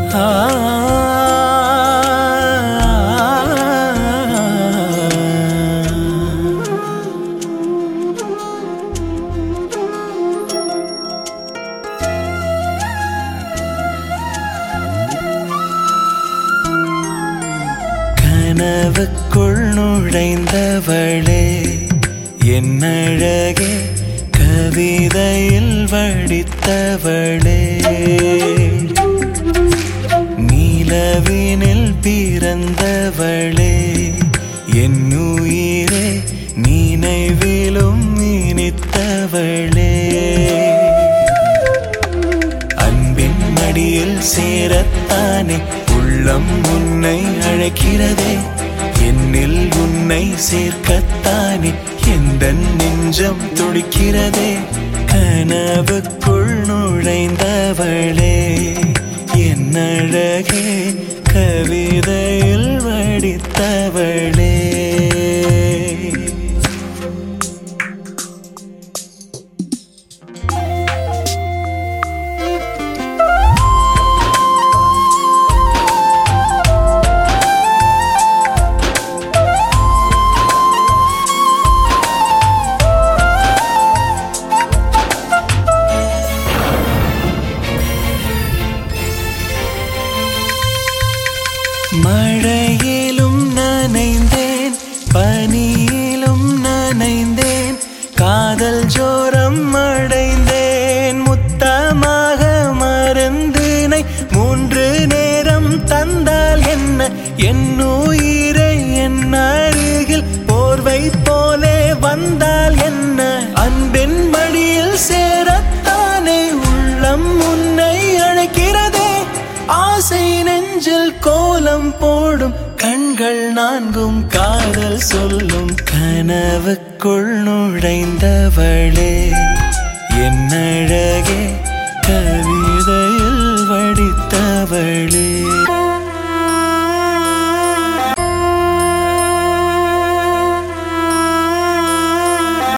கனவுக்குள் நுழைந்தவளே என் அழகே கவிதையில் வடித்தவளே நீலவினில் பிறந்தவளே என் உயிரே நினைவிலும் இனித்தவளே அன்பின் மடியில் சேரத்தானே உள்ளம் உன்னை அழைக்கிறதே என்னில் உன்னை சேர்க்கத்தானே எந்த நெஞ்சம் துடிக்கிறதே கனவுக்குள் நுழைந்தவளே என் அழகே கவிதையில் வடித்தவளே மழையிலும் நனைந்தேன் பனியிலும் நனைந்தேன் காதல் ஜோரம் அடைந்தேன் முத்தமாக மருந்தினை மூன்று நேரம் தந்தால் என்ன என் உயிரை என் அருகில் போர்வை போலே வந்தால் என்ன அன்பின் மடியில் சேரத்தானே உள்ளம் உன்னை அழைக்கிறதே ஆசை நெஞ்சில் கோலம் போடும் கண்கள் நான்கும் காதல் சொல்லும் கனவுக்குள் நுழைந்தவளே என் அழகே கவிதையில் வடித்தவளே